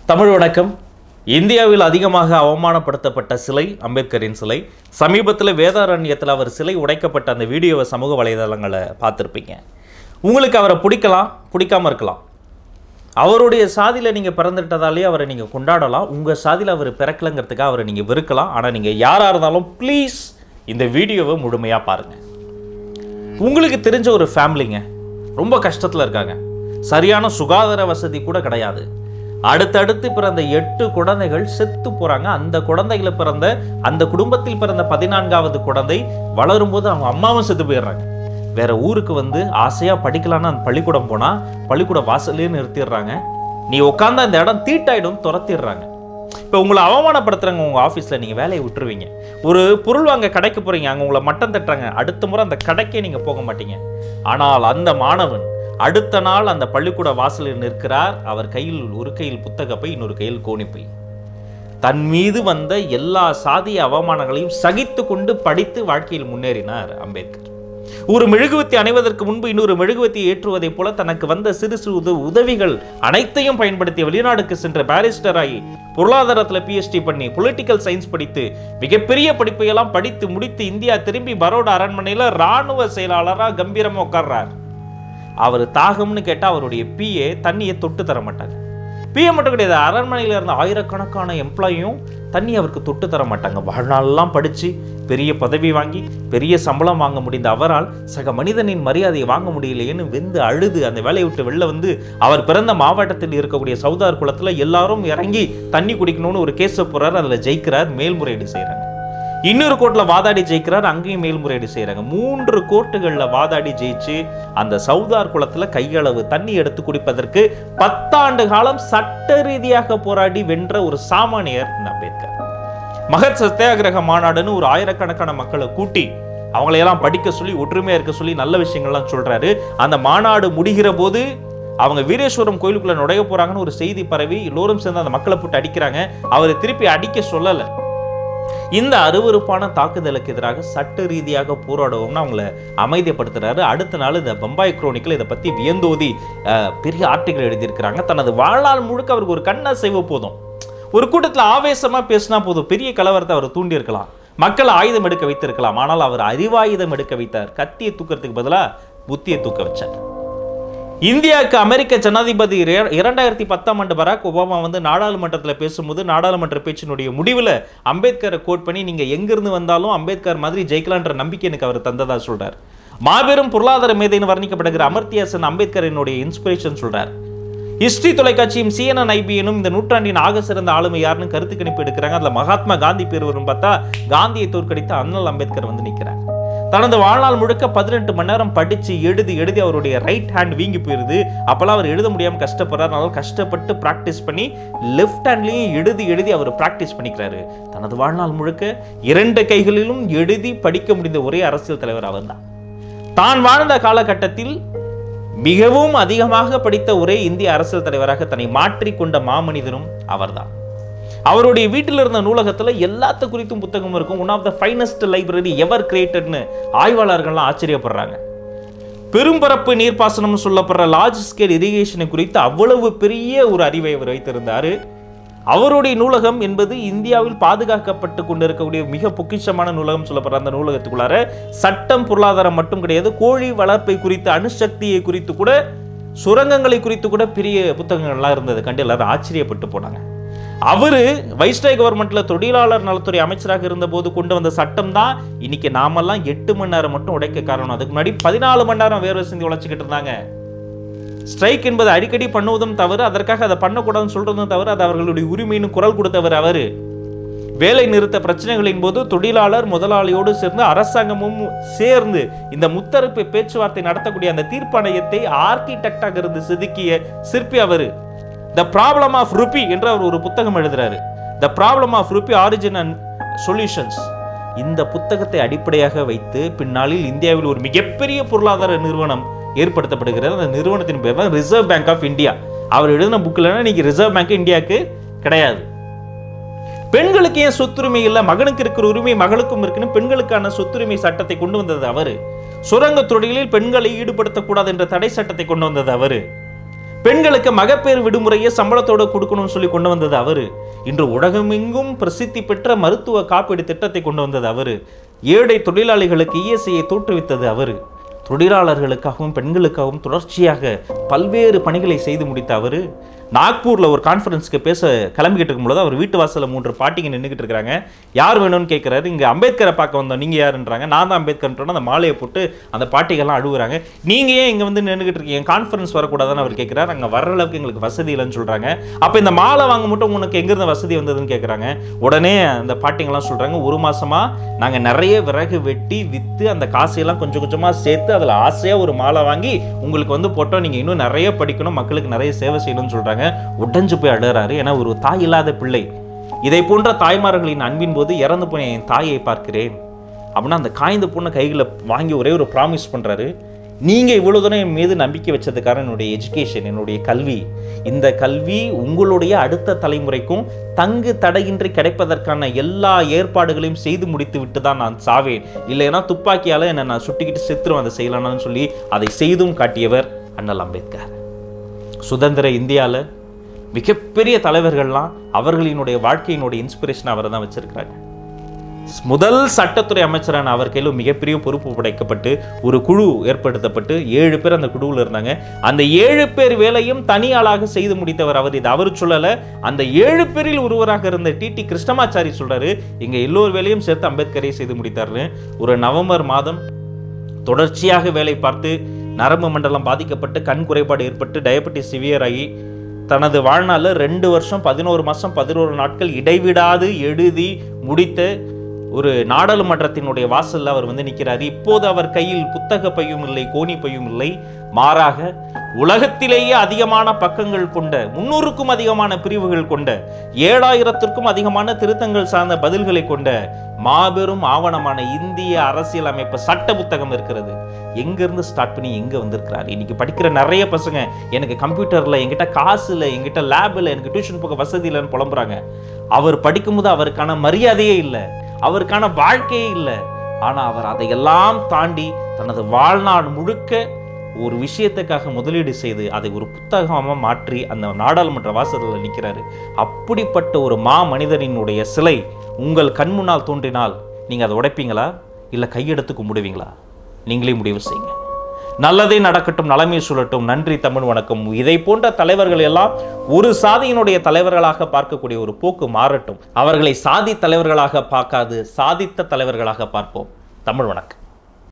தமிழ் வணக்கம் இந்தியாவில் அதிகமாக அவமானப்படுத்தப்பட்ட சிலை அம்பேத்கரின் சிலை சமீபத்தில் வேதாரண்யத்தில் அவர் சிலை உடைக்கப்பட்ட அந்த வீடியோவை சமூக வலைதளங்களை பார்த்துருப்பீங்க உங்களுக்கு அவரை பிடிக்கலாம் பிடிக்காம இருக்கலாம் அவருடைய சாதியில் நீங்கள் பிறந்துட்டதாலே அவரை நீங்கள் கொண்டாடலாம் உங்கள் சாதியில் அவர் பிறக்கலைங்கிறதுக்காக அவரை நீங்கள் வெறுக்கலாம் ஆனால் நீங்கள் யாராக இருந்தாலும் ப்ளீஸ் இந்த வீடியோவை முழுமையாக பாருங்கள் உங்களுக்கு தெரிஞ்ச ஒரு ஃபேமிலிங்க ரொம்ப கஷ்டத்தில் இருக்காங்க சரியான சுகாதார வசதி கூட கிடையாது அடுத்தடுத்து பிறந்த எட்டு குழந்தைகள் செத்து போகிறாங்க அந்த குழந்தைகளை பிறந்த அந்த குடும்பத்தில் பிறந்த பதினான்காவது குழந்தை வளரும்போது அவங்க அம்மாவும் செத்து போயிடுறாங்க வேற ஊருக்கு வந்து ஆசையாக படிக்கலான்னு அந்த பள்ளிக்கூடம் போனால் பள்ளிக்கூட வாசல்லே நிறுத்திடுறாங்க நீ உட்காந்து அந்த இடம் தீட்டாயிடும் துரத்திடுறாங்க இப்போ உங்களை அவமானப்படுத்துறாங்க உங்கள் ஆஃபீஸில் நீங்கள் வேலையை விட்டுருவீங்க ஒரு பொருள் வாங்க கடைக்கு போகிறீங்க அங்கே உங்களை மட்டம் தட்டுறாங்க அடுத்த முறை அந்த கடைக்கே நீங்கள் போக மாட்டீங்க ஆனால் அந்த மாணவன் அடுத்த நாள் அந்த பள்ளிக்கூட வாசலில் நிற்கிறார் அவர் கையில் ஒரு கையில் புத்தகப்பை இன்னொரு கையில் கோணிப்பை தன் மீது வந்த எல்லா சாதிய அவமானங்களையும் சகித்து கொண்டு படித்து வாழ்க்கையில் முன்னேறினார் அம்பேத்கர் ஒரு மெழுகுவத்தி அணைவதற்கு முன்பு இன்னொரு மெழுகுவத்தியை ஏற்றுவதைப் போல தனக்கு வந்த சிறு சிறு உத உதவிகள் அனைத்தையும் பயன்படுத்தி வெளிநாடுக்கு சென்ற பாரிஸ்டர் ஆகி பொருளாதாரத்தில் பிஎஸ்டி பண்ணி பொலிட்டிக்கல் சயின்ஸ் படித்து மிகப்பெரிய படிப்பையெல்லாம் படித்து முடித்து இந்தியா திரும்பி பரோடா அரண்மனையில் ராணுவ செயலாளராக கம்பீரமாக உட்கார்றார் அவர் தாகம்னு கேட்டால் அவருடைய பிஏ தண்ணியை தொட்டு தர மாட்டாங்க பிஏ மட்டும் கிடையாது அரண்மனையில் இருந்த ஆயிரக்கணக்கான எம்ப்ளாயும் தண்ணி அவருக்கு தொட்டு தர மாட்டாங்க வாழ்நாளெல்லாம் படித்து பெரிய பதவி வாங்கி பெரிய சம்பளம் வாங்க முடிந்த அவரால் சக மனிதனின் மரியாதையை வாங்க முடியலையேன்னு வெந்து அழுது அந்த வேலையை விட்டு வெளில வந்து அவர் பிறந்த மாவட்டத்தில் இருக்கக்கூடிய சவுதார் குளத்தில் எல்லாரும் இறங்கி தண்ணி குடிக்கணும்னு ஒரு கேஸை போகிறார் அதில் ஜெயிக்கிறார் மேல்முறையீடு செய்கிறாங்க இன்னொரு கோர்ட்டில் வாதாடி ஜெயிக்கிறார் அங்கேயும் மேல்முறையீடு செய்கிறாங்க மூன்று கோர்ட்டுகளில் வாதாடி ஜெயிச்சு அந்த சவுதார் குளத்தில் கையளவு தண்ணி எடுத்து குடிப்பதற்கு பத்தாண்டு காலம் சட்ட ரீதியாக போராடி வென்ற ஒரு சாமானியர் அம்பேத்கர் மகத் சத்தியாகிரக மாநாடுன்னு ஒரு ஆயிரக்கணக்கான மக்களை கூட்டி அவங்களையெல்லாம் படிக்க சொல்லி ஒற்றுமையா இருக்க சொல்லி நல்ல விஷயங்கள்லாம் சொல்றாரு அந்த மாநாடு முடிகிற போது அவங்க வீரேஸ்வரம் கோயிலுக்குள்ள நுழைய போறாங்கன்னு ஒரு செய்தி பரவி எல்லோரும் சேர்ந்து அந்த மக்களை போட்டு அடிக்கிறாங்க அவரை திருப்பி அடிக்க சொல்லலை இந்த அருவருப்பான தாக்குதலுக்கு எதிராக சட்ட ரீதியாக போராடுவோம்னு அவங்கள அமைதிப்படுத்துறாரு அடுத்த நாள் இந்த பம்பாய் குரோனிக்கல் இதை பத்தி வியந்தோதி அஹ், பெரிய ஆர்டிகல் எழுதியிருக்கிறாங்க தனது வாழ்நாள் முழுக்க அவருக்கு ஒரு கண்ணை செய்வ போதும் ஒரு கூட்டத்தில் ஆவேசமா பேசினா போதும் பெரிய கலவரத்தை அவர் தூண்டியிருக்கலாம் மக்கள் ஆயுதம் எடுக்க வைத்திருக்கலாம் ஆனால் அவர் அறிவாயுதம் எடுக்க வைத்தார் கத்தியை தூக்கிறதுக்கு பதிலாக புத்தியை தூக்க வச்சார் இந்தியாவுக்கு அமெரிக்க ஜனாதிபதி இர- இரண்டாயிரத்தி பத்தாம் ஆண்டு பராக் ஒபாமா வந்து நாடாளுமன்றத்தில் பேசும்போது நாடாளுமன்ற பேச்சினுடைய முடிவில் அம்பேத்கரை கோட் பண்ணி நீங்கள் எங்கிருந்து வந்தாலும் அம்பேத்கர் மாதிரி ஜெயிக்கலான்ற நம்பிக்கை எனக்கு அவர் தந்ததா சொல்றார் மாபெரும் பொருளாதார மேதைன்னு வர்ணிக்கப்படுகிற அமர்த்தியா சென் அம்பேத்கரினுடைய இன்ஸ்பிரேஷன் சொல்றார் ஹிஸ்டரி தொலைக்காட்சியும் சிஎன்என் ஐபிஎனும் இந்த நூற்றாண்டின் ஆக சிறந்த ஆளுமை யாருன்னு கருத்து கணிப்பு எடுக்கிறாங்க அதில் மகாத்மா காந்தி பேர் வரும் பார்த்தா காந்தியை தோற்கடித்த அண்ணல் அம்பேத்கர் வந்து நிற்கிறார் தனது வாழ்நாள் முழுக்க பதினெட்டு மணி நேரம் படிச்சு எழுதி எழுதி அவருடைய ரைட் ஹேண்ட் வீங்கி போயிருது அப்பெல்லாம் அவர் எழுத முடியாம கஷ்டப்படுறாரு அதனால கஷ்டப்பட்டு பிராக்டிஸ் பண்ணி லெஃப்ட் ஹேண்ட்லயும் எழுதி எழுதி அவர் பிராக்டிஸ் பண்ணிக்கிறாரு தனது வாழ்நாள் முழுக்க இரண்டு கைகளிலும் எழுதி படிக்க முடிந்த ஒரே அரசியல் தலைவர் அவர்தான் தான் வாழ்ந்த காலகட்டத்தில் மிகவும் அதிகமாக படித்த ஒரே இந்திய அரசியல் தலைவராக தன்னை மாற்றிக்கொண்ட மாமனிதரும் அவர்தான் அவருடைய வீட்டில் இருந்த நூலகத்தில் எல்லாத்த குறித்தும் புத்தகம் இருக்கும் one of the finest library ever கிரியேட்டட்னு ஆய்வாளர்கள்லாம் ஆச்சரியப்படுறாங்க பெரும்பரப்பு நீர்ப்பாசனம் சொல்லப்படுற லார்ஜ் ஸ்கேல் இரிகேஷனை குறித்து அவ்வளவு பெரிய ஒரு அறிவை அவர் வைத்திருந்தார் அவருடைய நூலகம் என்பது இந்தியாவில் பாதுகாக்கப்பட்டு கொண்டிருக்கக்கூடிய மிக பொக்கிஷமான நூலகம் சொல்லப்படுற அந்த நூலகத்துக்குள்ளார சட்டம் பொருளாதாரம் மட்டும் கிடையாது கோழி வளர்ப்பை குறித்து அணுசக்தியை குறித்து கூட சுரங்கங்களை குறித்து கூட பெரிய புத்தகங்கள்லாம் இருந்தது கண்டு எல்லாரும் ஆச்சரியப்பட்டு போனாங்க அவரு வைஸ்ராய் கவர்மெண்ட்ல தொழிலாளர் நலத்துறை அமைச்சராக இருந்தபோது கொண்டு வந்த சட்டம் தான் இன்னைக்கு நாமெல்லாம் எட்டு மணி நேரம் மட்டும் உடைக்க காரணம் அதுக்கு முன்னாடி பதினாலு மணி நேரம் வேர்வை சிந்தி உழைச்சிக்கிட்டு இருந்தாங்க ஸ்ட்ரைக் என்பது அடிக்கடி பண்ணுவதும் தவறு அதற்காக அதை பண்ணக்கூடாதுன்னு சொல்றதும் தவறு அது அவர்களுடைய உரிமைன்னு குரல் கொடுத்தவர் அவரு வேலை நிறுத்த பிரச்சனைகளின் போது தொழிலாளர் முதலாளியோடு சேர்ந்து அரசாங்கமும் சேர்ந்து இந்த முத்தரப்பு பேச்சுவார்த்தை நடத்தக்கூடிய அந்த தீர்ப்பாணையத்தை ஆர்கிடெக்டாக இருந்து செதுக்கிய சிற்பி அவரு த ப்ராப்ளம் ஆஃப் ருபி என்று அவர் ஒரு புத்தகம் எழுதுறாரு the problem of rupee origin and solutions இந்த புத்தகத்தை அடிப்படையாக வைத்து பின்னாளில் இந்தியாவில் ஒரு மிகப்பெரிய பொருளாதார நிறுவனம் ஏற்படுத்தப்படுகிறது அந்த நிறுவனத்தின் பேர் தான் ரிசர்வ் பேங்க் ஆஃப் இந்தியா அவர் எழுதின புக்கில் இன்னைக்கு ரிசர்வ் பேங்க் இந்தியாவுக்கு கிடையாது பெண்களுக்கு ஏன் சொத்துரிமை இல்லை மகனுக்கு இருக்கிற உரிமை மகளுக்கும் இருக்குன்னு பெண்களுக்கான சொத்துரிமை சட்டத்தை கொண்டு வந்தது அவரு சுரங்க தொழிலில் பெண்களை ஈடுபடுத்தக்கூடாது என்ற தடை சட்டத்தை கொண்டு வந்தது அவரு பெண்களுக்கு மகப்பேறு விடுமுறையை சம்பளத்தோட கொடுக்கணும்னு சொல்லி கொண்டு வந்தது அவரு இன்று உலகமெங்கும் பிரசித்தி பெற்ற மருத்துவ காப்பீடு திட்டத்தை கொண்டு வந்தது அவரு ஏழை தொழிலாளிகளுக்கு இஎஸ்ஐயை தோற்றுவித்தது அவரு தொழிலாளர்களுக்காகவும் பெண்களுக்காகவும் தொடர்ச்சியாக பல்வேறு பணிகளை செய்து முடித்த அவர் நாக்பூரில் ஒரு கான்ஃபரன்ஸ்க்கு பேச கிளம்பிக்கிட்டு இருக்கும்போது அவர் வீட்டு வாசலில் மூன்று பாட்டிங்க நின்றுக்கிட்டு இருக்கிறாங்க யார் வேணும்னு கேட்குறாரு இங்கே அம்பேத்கரை பார்க்க வந்தோம் நீங்கள் யாருன்றாங்க நான் தான் அம்பேத்கர்ன்றோம் அந்த மாலையை போட்டு அந்த பாட்டிகள்லாம் அழுகுறாங்க நீங்கள் ஏன் இங்கே வந்து நின்றுக்கிட்டு இருக்கீங்க கான்ஃபரன்ஸ் வரக்கூடாதுன்னு அவர் கேட்குறாரு அங்கே வர அளவுக்கு எங்களுக்கு வசதி இல்லைன்னு சொல்கிறாங்க அப்போ இந்த மாலை வாங்க மட்டும் உனக்கு எங்கேருந்து வசதி வந்ததுன்னு கேட்குறாங்க உடனே அந்த பாட்டிங்கெல்லாம் சொல்கிறாங்க ஒரு மாசமாக நாங்கள் நிறைய விறகு வெட்டி விற்று அந்த காசையெல்லாம் கொஞ்சம் கொஞ்சமாக சேர்த்து அதில் ஆசையாக ஒரு மாலை வாங்கி உங்களுக்கு வந்து போட்டோம் நீங்கள் இன்னும் நிறைய படிக்கணும் மக்களுக்கு நிறைய சேவை செய்யணும்னு சொல்கிறாங்க உடைஞ்சு போய் அழுகிறாரு ஏன்னா ஒரு தாய் இல்லாத பிள்ளை இதை போன்ற தாய்மார்களின் அன்பின் போது இறந்து போன என் தாயை பார்க்கிறேன் அப்படின்னா அந்த காய்ந்த பொண்ணை கையில் வாங்கி ஒரே ஒரு ப்ராமிஸ் பண்ணுறாரு நீங்கள் இவ்வளோ தூரம் என் மீது நம்பிக்கை வச்சதுக்கான என்னுடைய எஜுகேஷன் என்னுடைய கல்வி இந்த கல்வி உங்களுடைய அடுத்த தலைமுறைக்கும் தங்கு தடையின்றி கிடைப்பதற்கான எல்லா ஏற்பாடுகளையும் செய்து முடித்து விட்டு தான் நான் சாவேன் இல்லைன்னா துப்பாக்கியால் என்னை நான் சுட்டிக்கிட்டு செத்துருவேன் அதை செய்யலாம்னு சொல்லி அதை செய்தும் காட்டியவர் அண்ணல் அம்பேத்கர் சுதந்திர இந்தியாவில் மிகப்பெரிய தலைவர்கள்லாம் அவர்களினுடைய வாழ்க்கையினுடைய இன்ஸ்பிரேஷன் அவரை தான் வச்சிருக்கிறாங்க முதல் சட்டத்துறை அமைச்சரான அவர் கையில் மிகப்பெரிய பொறுப்பு படைக்கப்பட்டு ஒரு குழு ஏற்படுத்தப்பட்டு ஏழு பேர் அந்த குழுவில் இருந்தாங்க அந்த ஏழு பேர் வேலையும் தனி ஆளாக செய்து முடித்தவர் அவர் இது அவர் சொல்லல அந்த ஏழு பேரில் ஒருவராக இருந்த டிடி கிருஷ்ணமாச்சாரி சொல்றாரு எங்க எல்லோர் வேலையும் சேர்த்து அம்பேத்கரை செய்து முடித்தார்னு ஒரு நவம்பர் மாதம் தொடர்ச்சியாக வேலை பார்த்து நரம்பு மண்டலம் பாதிக்கப்பட்டு கண் குறைபாடு ஏற்பட்டு டயபெட்டிஸ் சிவியர் ஆகி தனது வாழ்நாளில் ரெண்டு வருஷம் பதினோரு மாதம் பதினோரு நாட்கள் இடைவிடாது எழுதி முடித்த ஒரு நாடாளுமன்றத்தினுடைய வாசல்ல அவர் வந்து நிற்கிறார் இப்போது அவர் கையில் புத்தக பையும் இல்லை கோணி பையும் இல்லை மாறாக உலகத்திலேயே அதிகமான பக்கங்கள் கொண்ட முன்னூறுக்கும் அதிகமான பிரிவுகள் கொண்ட ஏழாயிரத்திற்கும் அதிகமான திருத்தங்கள் சார்ந்த பதில்களை கொண்ட மாபெரும் ஆவணமான இந்திய அரசியல் அமைப்பு சட்ட புத்தகம் இருக்கிறது எங்கேருந்து ஸ்டார்ட் பண்ணி எங்கே வந்திருக்கிறார் இன்னைக்கு படிக்கிற நிறைய பசங்க எனக்கு கம்ப்யூட்டரில் என்கிட்ட காசு இல்லை என்கிட்ட லேப் இல்லை எனக்கு டியூஷன் போக வசதி இல்லைன்னு புலம்புறாங்க அவர் படிக்கும்போது அவருக்கான மரியாதையே இல்லை அவருக்கான வாழ்க்கையே இல்லை ஆனால் அவர் அதையெல்லாம் தாண்டி தனது வாழ்நாள் முழுக்க ஒரு விஷயத்துக்காக முதலீடு செய்து அதை ஒரு புத்தகமாக மாற்றி அந்த நாடாளுமன்ற வாசலில் நிற்கிறாரு அப்படிப்பட்ட ஒரு மா மனிதனினுடைய சிலை உங்கள் கண் முன்னால் தோன்றினால் நீங்கள் அதை உடைப்பீங்களா இல்லை கையெடுத்து கும்பிடுவீங்களா நீங்களே முடிவு செய்யுங்க நல்லதே நடக்கட்டும் நலமே சொல்லட்டும் நன்றி தமிழ் வணக்கம் இதை போன்ற தலைவர்கள் எல்லாம் ஒரு சாதியினுடைய தலைவர்களாக பார்க்கக்கூடிய ஒரு போக்கு மாறட்டும் அவர்களை சாதி தலைவர்களாக பார்க்காது சாதித்த தலைவர்களாக பார்ப்போம் தமிழ் வணக்கம்